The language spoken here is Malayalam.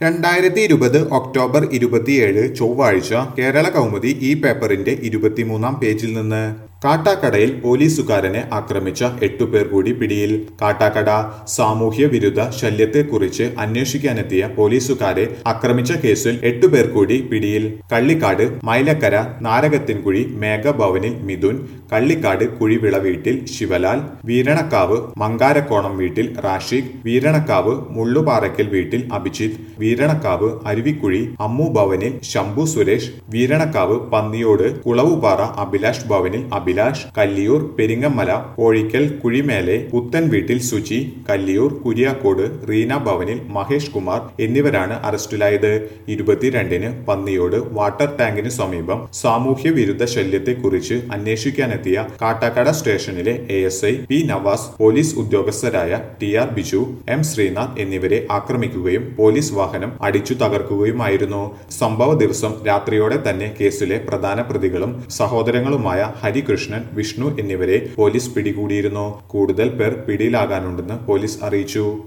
രണ്ടായിരത്തി ഇരുപത് ഒക്ടോബർ ഇരുപത്തിയേഴ് ചൊവ്വാഴ്ച കേരള കൗമുദി ഈ പേപ്പറിന്റെ ഇരുപത്തിമൂന്നാം പേജിൽ നിന്ന് കാട്ടാക്കടയിൽ പോലീസുകാരനെ ആക്രമിച്ച എട്ടു പേർ കൂടി പിടിയിൽ കാട്ടാക്കട സാമൂഹ്യ വിരുദ്ധ ശല്യത്തെക്കുറിച്ച് അന്വേഷിക്കാനെത്തിയ പോലീസുകാരെ ആക്രമിച്ച കേസിൽ എട്ടു പേർ കൂടി പിടിയിൽ കള്ളിക്കാട് മൈലക്കര നാരകത്തിൻകുഴി മേഘഭവനിൽ മിഥുൻ കള്ളിക്കാട് കുഴിവിള വീട്ടിൽ ശിവലാൽ വീരണക്കാവ് മങ്കാരക്കോണം വീട്ടിൽ റാഷിഖ് വീരണക്കാവ് മുള്ളുപാറയ്ക്കൽ വീട്ടിൽ അഭിജിത്ത് വീരണക്കാവ് അരുവിക്കുഴി അമ്മു ഭവനിൽ ശംഭു സുരേഷ് വീരണക്കാവ് പന്നിയോട് കുളവുപാറ അഭിലാഷ് ഭവനിൽ അഭിലാഷ് കല്ലിയൂർ പെരിങ്ങമല കോഴിക്കൽ കുഴിമേലെ പുത്തൻ വീട്ടിൽ സുചി കല്ലിയൂർ കുര്യാക്കോട് റീന ഭവനിൽ മഹേഷ് കുമാർ എന്നിവരാണ് അറസ്റ്റിലായത് ഇരുപത്തിരണ്ടിന് പന്നിയോട് വാട്ടർ ടാങ്കിന് സമീപം സാമൂഹ്യ വിരുദ്ധ ശല്യത്തെക്കുറിച്ച് അന്വേഷിക്കാനെത്തിയ കാട്ടാക്കട സ്റ്റേഷനിലെ A S I P Navas police ഉദ്യോഗസ്ഥരായ T R Biju M Sreenath എന്നിവരെ ആക്രമിക്കുകയും പോലീസ് വാഹനം അടിച്ചു തകർക്കുകയുമായിരുന്നു സംഭവ ദിവസം രാത്രിയോടെ തന്നെ കേസിലെ പ്രധാന പ്രതികളും സഹോദരങ്ങളുമായ ഹരികൃഷ്ണൻ വിഷ്ണു എന്നിവരെ പോലീസ് പിടികൂടിയിരുന്നു കൂടുതൽ പേർ പിടിയിലാകാനുണ്ടെന്ന് പോലീസ് അറിയിച്ചു